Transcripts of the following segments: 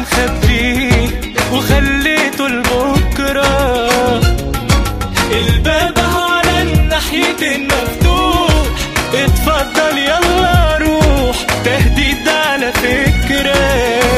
مخبيه وخليته لبكرة الباب اهو على الناحيتين مفتوح اتفضل يلا روح تهديد على فكره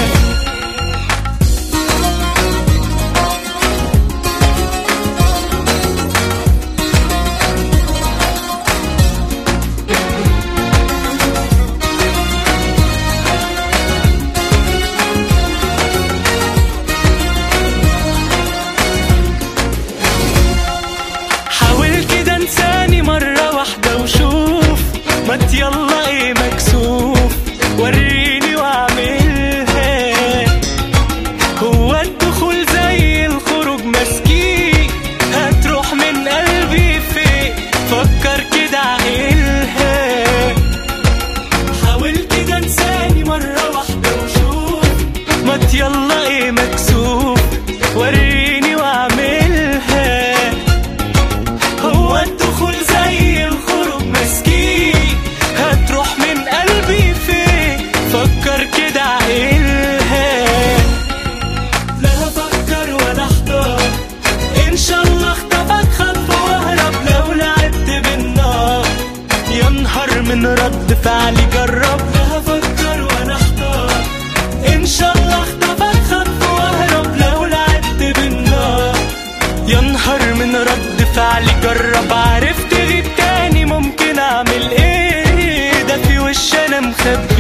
حاول كده انساني مرة واحدة وشوف ما يلا ايه مكسوف وريني واعملها هو الدخول زي الخروج مسكين هتروح من قلبي فين فكر كده عقلها حاول كده انساني مرة واحدة وشوف ما يلا ايه مكسوف وريني واعملها هو الدخول زي الخروج مسكين هتروح من قلبي فين فكر كده عقلها لا هفكر ولا احتار ان شاء الله اختفت خطوة واهرب لو لعبت بالنار يا نهار من رد فعلي جرب لا هفكر ولا احتار ان شاء الله اختفت خطوة واهرب لو لعبت بالنار يا نهار من رد فعلي جرب عرفت غيب تاني ممكن اعمل ايه ده في وش انا مخبي